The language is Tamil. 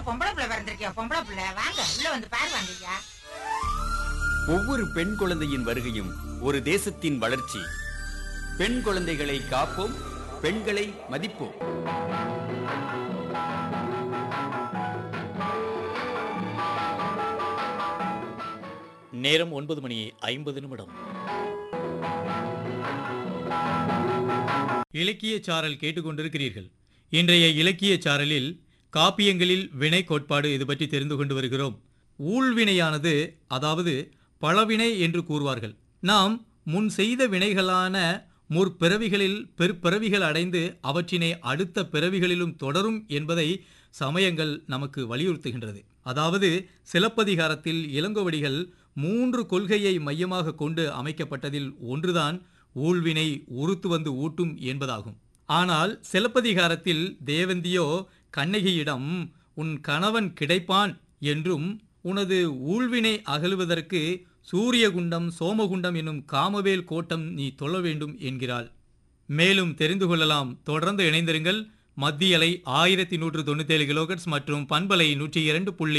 பொம்பளை பிள்ளை பிறந்திருக்கியா பொம்பளை பிள்ளை வாங்க உள்ள வந்து பாரு வாங்க ஐயா ஒவ்வொரு பெண் குழந்தையின் வருகையும் ஒரு தேசத்தின் வளர்ச்சி பெண் குழந்தைகளை காப்போம் பெண்களை மதிப்போம் நேரம் ஒன்பது மணி ஐம்பது நிமிடம் இலக்கிய சாரல் கேட்டுக்கொண்டிருக்கிறீர்கள் இன்றைய இலக்கிய சாரலில் காப்பியங்களில் வினை கோட்பாடு இது பற்றி தெரிந்து கொண்டு வருகிறோம் ஊழ்வினையானது அதாவது பழவினை என்று கூறுவார்கள் நாம் முன் செய்த வினைகளான முற்பிறவிகளில் பெருப்பிறவிகள் அடைந்து அவற்றினை அடுத்த பிறவிகளிலும் தொடரும் என்பதை சமயங்கள் நமக்கு வலியுறுத்துகின்றது அதாவது சிலப்பதிகாரத்தில் இளங்கோவடிகள் மூன்று கொள்கையை மையமாக கொண்டு அமைக்கப்பட்டதில் ஒன்றுதான் ஊழ்வினை உறுத்து வந்து ஊட்டும் என்பதாகும் ஆனால் சிலப்பதிகாரத்தில் தேவந்தியோ கண்ணகியிடம் உன் கணவன் கிடைப்பான் என்றும் உனது ஊழ்வினை அகலுவதற்கு சூரியகுண்டம் சோமகுண்டம் என்னும் காமவேல் கோட்டம் நீ தொழ வேண்டும் என்கிறாள் மேலும் தெரிந்து கொள்ளலாம் தொடர்ந்து இணைந்திருங்கள் மத்தியலை ஆயிரத்தி நூற்று தொண்ணூத்தேழு கிலோகட்ஸ் மற்றும் பண்பலை நூற்றி இரண்டு புள்ளி